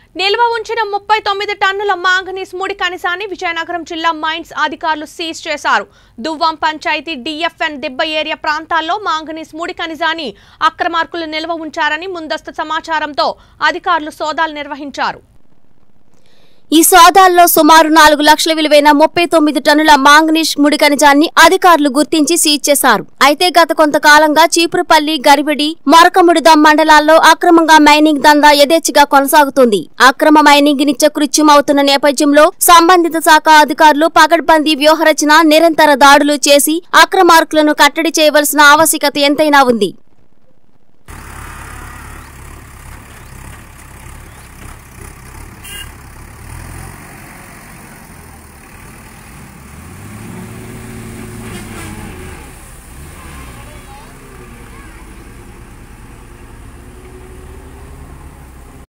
నిల్వ ఉంచిన ముప్పై తొమ్మిది టన్నుల మాంగనీస్ ముడి కనిసాన్ని విజయనగరం జిల్లా మైన్స్ అధికారులు సీజ్ చేశారు దువ్వం పంచాయతీ డిఎఫ్ఎన్ దిబ్బ ఏరియా ప్రాంతాల్లో మాంగనీస్ ముడి ఖనిజాన్ని అక్రమార్కులు నిల్వ ఉంచారని ముందస్తు సమాచారంతో అధికారులు సోదాలు నిర్వహించారు ఈ సోదాల్లో సుమారు నాలుగు లక్షల విలువైన ముప్పై తొమ్మిది టన్నుల మాంగనీష్ ముడి ఖనిజాన్ని అధికారులు గుర్తించి సీజ్ చేశారు అయితే గత కొంతకాలంగా చీపురుపల్లి గరిబడి మొరకముడిదం మండలాల్లో అక్రమంగా మైనింగ్ దందా యథేచ్ఛగా కొనసాగుతుంది అక్రమ మైనింగ్ నిత్యకృత్యం అవుతున్న నేపథ్యంలో సంబంధిత శాఖ అధికారులు పగడ్బందీ వ్యూహరచన నిరంతర దాడులు చేసి అక్రమార్కులను కట్టడి చేయవలసిన ఆవశ్యకత ఎంతైనా ఉంది